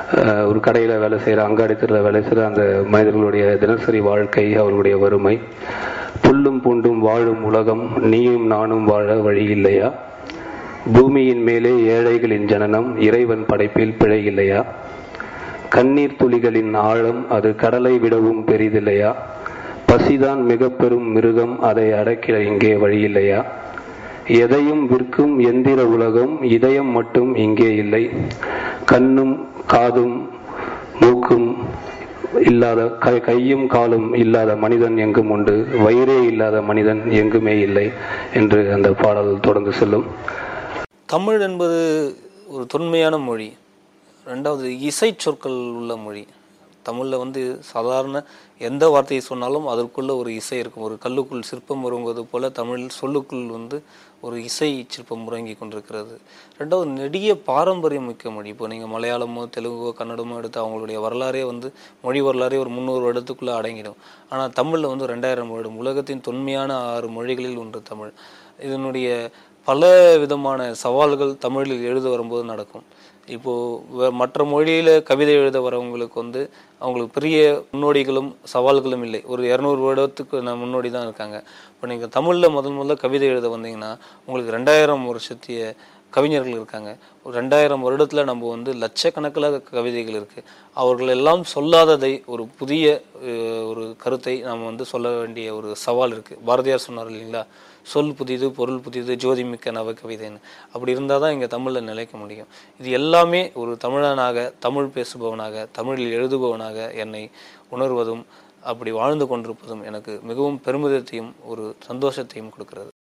அஹ், ஒரு கடையில் வேலை செய்கிற அங்காடித்தில் வேலை செய்கிற அந்த மனிதர்களுடைய தினசரி வாழ்க்கை அவர்களுடைய வறுமை புல்லும் பூண்டும் வாழும் உலகம் நீயும் நானும் வாழ வழி இல்லையா பூமியின் மேலே ஏழைகளின் ஜனனம் இறைவன் படைப்பில் பிழை இல்லையா கண்ணீர் துளிகளின் ஆழம் அது கடலை விடவும் பெரிதில்லையா பசிதான் மிக பெரும் மிருகம் அதை அடக்கிட இங்கே வழியில்லையா எதையும் விற்கும் எந்திர உலகம் இதயம் மட்டும் இங்கே இல்லை கண்ணும் காதும் மூக்கும் இல்லாத கை- கையும் காலும் இல்லாத மனிதன் எங்கும் உண்டு வயிறே இல்லாத மனிதன் எங்குமே இல்லை என்று அந்த பாடல் தொடர்ந்து செல்லும் தமிழ் என்பது ஒரு தொன்மையான மொழி ரெண்டாவது இசை சொற்கள் உள்ள மொழி தமிழில் வந்து சாதாரண எந்த வார்த்தையை சொன்னாலும் அதற்குள்ள ஒரு இசை இருக்கும் ஒரு கல்லுக்குள் சிற்பம் உறங்குவது போல தமிழ் சொல்லுக்குள் வந்து ஒரு இசை சிற்பம் உறங்கி கொண்டிருக்கிறது ரெண்டாவது நெடிய பாரம்பரியம் மிக்க மொழி இப்போ நீங்கள் மலையாளமோ தெலுங்கோ கன்னடமோ எடுத்து அவங்களுடைய வரலாறே வந்து மொழி வரலாறே ஒரு முந்நூறு வருடத்துக்குள்ளே அடங்கிடும் ஆனால் தமிழில் வந்து ரெண்டாயிரம் வருடம் உலகத்தின் தொன்மையான ஆறு மொழிகளில் ஒன்று தமிழ் இதனுடைய பல விதமான சவால்கள் தமிழில் எழுத வரும்போது நடக்கும் இப்போது மற்ற மொழியில் கவிதை எழுத வரவங்களுக்கு வந்து அவங்களுக்கு பெரிய முன்னோடிகளும் சவால்களும் இல்லை ஒரு இரநூறு வருடத்துக்கு நான் முன்னோடி தான் இருக்காங்க இப்போ நீங்கள் தமிழில் முதல் முதல்ல கவிதை எழுத வந்தீங்கன்னா உங்களுக்கு ரெண்டாயிரம் வருஷத்திய கவிஞர்கள் இருக்காங்க ஒரு ரெண்டாயிரம் வருடத்தில் நம்ம வந்து லட்சக்கணக்கில் கவிதைகள் இருக்குது அவர்கள் எல்லாம் சொல்லாததை ஒரு புதிய அஹ், ஒரு கருத்தை நாம் வந்து சொல்ல வேண்டிய ஒரு சவால் இருக்குது பாரதியார் சொன்னார் இல்லைங்களா சொல் புதிது பொருள் புதிது ஜோதி மிக்க நவ கவிதைன்னு அப்படி இருந்தால் தான் இங்கே தமிழில் நிலைக்க முடியும் இது எல்லாமே ஒரு தமிழனாக தமிழ் பேசுபவனாக தமிழில் எழுதுபவனாக என்னை உணர்வதும் அப்படி வாழ்ந்து கொண்டிருப்பதும் எனக்கு மிகவும் பெருமிதத்தையும் ஒரு சந்தோஷத்தையும் கொடுக்கிறது